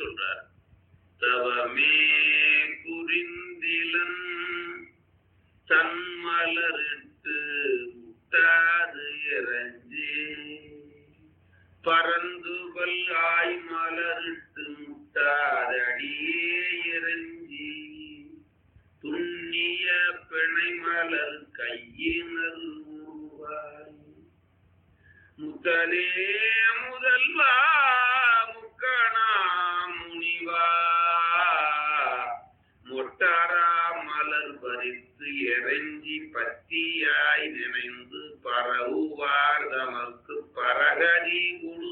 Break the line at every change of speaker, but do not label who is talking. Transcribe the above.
சொல்றார் தவமே புரிந்திலன் தன்மலரிட்டு முட்டாது இறஞ்சி பரந்துபல் ஆய் மலரிட்டு முட்டாது அடியே இறஞ்சி துண்ணிய பிணை மலர் கையினர் உருவாய் முதலே முதல்வா முக்கணா முனிவா மொட்டாரா மலர் பறித்து எறைஞ்சி பத்தியாய் நினைந்து பரவுவார் தமக்கு பரகதி குழு